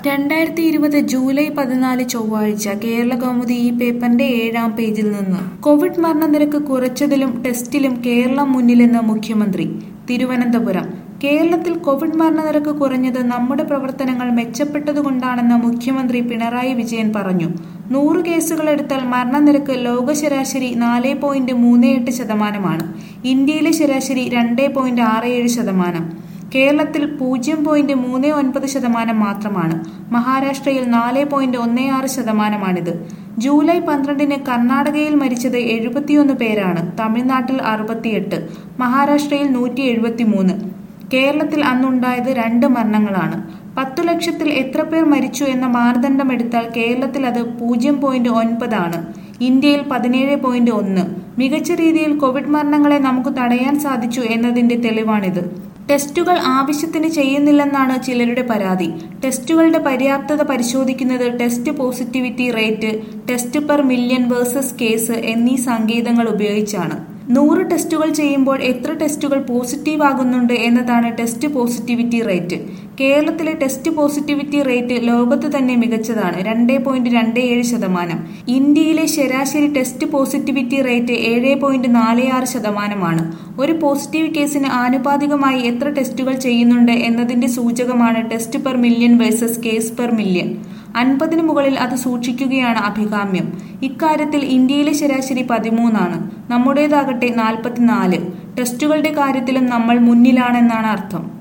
രണ്ടായിരത്തി ഇരുപത് ജൂലൈ പതിനാല് ചൊവ്വാഴ്ച കേരള കൗമുദി ഈ പേപ്പറിന്റെ ഏഴാം പേജിൽ നിന്ന് കോവിഡ് മരണനിരക്ക് കുറച്ചതിലും ടെസ്റ്റിലും കേരളം മുന്നിലെന്ന് മുഖ്യമന്ത്രി തിരുവനന്തപുരം കേരളത്തിൽ കോവിഡ് മരണനിരക്ക് കുറഞ്ഞത് നമ്മുടെ പ്രവർത്തനങ്ങൾ മെച്ചപ്പെട്ടതുകൊണ്ടാണെന്ന് മുഖ്യമന്ത്രി പിണറായി വിജയൻ പറഞ്ഞു നൂറ് കേസുകൾ എടുത്താൽ മരണനിരക്ക് ലോക ശരാശരി നാല് പോയിന്റ് മൂന്ന് എട്ട് ശതമാനമാണ് ഇന്ത്യയിലെ ശരാശരി രണ്ട് പോയിന്റ് ആറ് ഏഴ് ശതമാനം കേരളത്തിൽ പൂജ്യം പോയിന്റ് മൂന്ന് ഒൻപത് ശതമാനം മാത്രമാണ് മഹാരാഷ്ട്രയിൽ നാല് പോയിന്റ് ഒന്ന് ആറ് ശതമാനമാണിത് ജൂലൈ പന്ത്രണ്ടിന് കർണാടകയിൽ മരിച്ചത് എഴുപത്തിയൊന്ന് പേരാണ് തമിഴ്നാട്ടിൽ അറുപത്തിയെട്ട് മഹാരാഷ്ട്രയിൽ നൂറ്റി എഴുപത്തിമൂന്ന് കേരളത്തിൽ അന്നുണ്ടായത് രണ്ട് മരണങ്ങളാണ് പത്തു ലക്ഷത്തിൽ എത്ര പേർ മരിച്ചു എന്ന മാനദണ്ഡം എടുത്താൽ കേരളത്തിൽ അത് പൂജ്യം പോയിന്റ് ഒൻപതാണ് ഇന്ത്യയിൽ പതിനേഴ് പോയിന്റ് ഒന്ന് മികച്ച രീതിയിൽ കോവിഡ് മരണങ്ങളെ നമുക്ക് തടയാൻ സാധിച്ചു എന്നതിന്റെ തെളിവാണിത് ടെസ്റ്റുകൾ ആവശ്യത്തിന് ചെയ്യുന്നില്ലെന്നാണ് ചിലരുടെ പരാതി ടെസ്റ്റുകളുടെ പര്യാപ്തത പരിശോധിക്കുന്നത് test positivity rate test per million versus case എന്നീ സങ്കേതങ്ങൾ ഉപയോഗിച്ചാണ് നൂറ് ടെസ്റ്റുകൾ ചെയ്യുമ്പോൾ എത്ര ടെസ്റ്റുകൾ പോസിറ്റീവ് ആകുന്നുണ്ട് എന്നതാണ് ടെസ്റ്റ് പോസിറ്റിവിറ്റി റേറ്റ് കേരളത്തിലെ ടെസ്റ്റ് പോസിറ്റിവിറ്റി റേറ്റ് ലോകത്ത് തന്നെ മികച്ചതാണ് രണ്ട് പോയിന്റ് രണ്ട് ഏഴ് ശതമാനം ഇന്ത്യയിലെ ശരാശരി ടെസ്റ്റ് പോസിറ്റിവിറ്റി റേറ്റ് ഏഴ് പോയിന്റ് നാല് ആറ് ശതമാനമാണ് ഒരു പോസിറ്റീവ് കേസിന് ആനുപാതികമായി എത്ര ടെസ്റ്റുകൾ ചെയ്യുന്നുണ്ട് എന്നതിന്റെ സൂചകമാണ് test per million versus case per million അൻപതിനു മുകളിൽ അത് സൂക്ഷിക്കുകയാണ് അഭികാമ്യം ഇക്കാര്യത്തിൽ ഇന്ത്യയിലെ ശരാശരി പതിമൂന്നാണ് നമ്മുടേതാകട്ടെ നാൽപ്പത്തിനാല് ടെസ്റ്റുകളുടെ കാര്യത്തിലും നമ്മൾ മുന്നിലാണെന്നാണ് അർത്ഥം